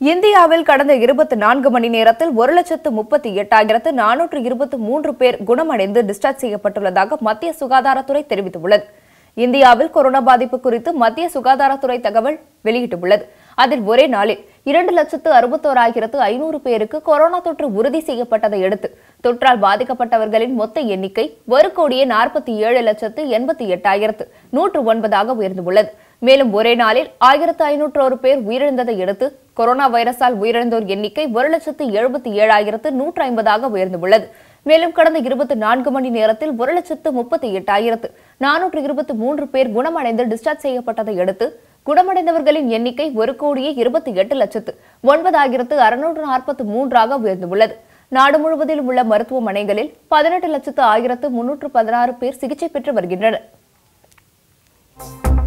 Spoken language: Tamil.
இந்தியாவில் கடந்த இருபத்தி நான்கு மணி நேரத்தில் ஒரு லட்சத்து முப்பத்தி எட்டாயிரத்து நானூற்று இருபத்தி மூன்று பேர் குணமடைந்து டிஸ்சார்ஜ் செய்யப்பட்டுள்ளதாக மத்திய சுகாதாரத்துறை தெரிவித்துள்ளது இந்தியாவில் கொரோனா பாதிப்பு குறித்து மத்திய சுகாதாரத்துறை தகவல் வெளியிட்டுள்ளது அதில் ஒரே நாளில் இரண்டு லட்சத்து அறுபத்தோராயிரத்து ஐநூறு பேருக்கு கொரோனா தொற்று உறுதி செய்யப்பட்டதை அடுத்து தொற்றால் பாதிக்கப்பட்டவர்களின் மொத்த எண்ணிக்கை ஒரு கோடியே நாற்பத்தி ஏழு லட்சத்து எண்பத்தி எட்டாயிரத்து நூற்று ஒன்பதாக உயர்ந்துள்ளது மேலும் ஒரே நாளில் ஆயிரத்து ஐநூற்றோரு பேர் உயிரிழந்ததை அடுத்து கொரோனா வைரஸால் உயிரிழந்தோர் எண்ணிக்கை ஒரு லட்சத்து எழுபத்தி ஏழாயிரத்து நூற்று ஐம்பதாக உயர்ந்துள்ளது மேலும் கடந்த இருபத்தி நான்கு மணி நேரத்தில் ஒரு லட்சத்து முப்பத்தி எட்டாயிரத்து நானூற்று இருபத்தி மூன்று பேர் குணமடைந்து டிஸ்சார்ஜ் செய்யப்பட்டதை அடுத்து குணமடைந்தவர்களின் எண்ணிக்கை ஒரு கோடியே இருபத்தி எட்டு லட்சத்து ஒன்பதாயிரத்து அறுநூற்று நாற்பத்தி மூன்றாக உயர்ந்துள்ளது நாடு முழுவதிலும் உள்ள மருத்துவமனைகளில் பதினெட்டு லட்சத்து ஆயிரத்து முன்னூற்று பதினாறு பேர் சிகிச்சை பெற்று வருகின்றனர்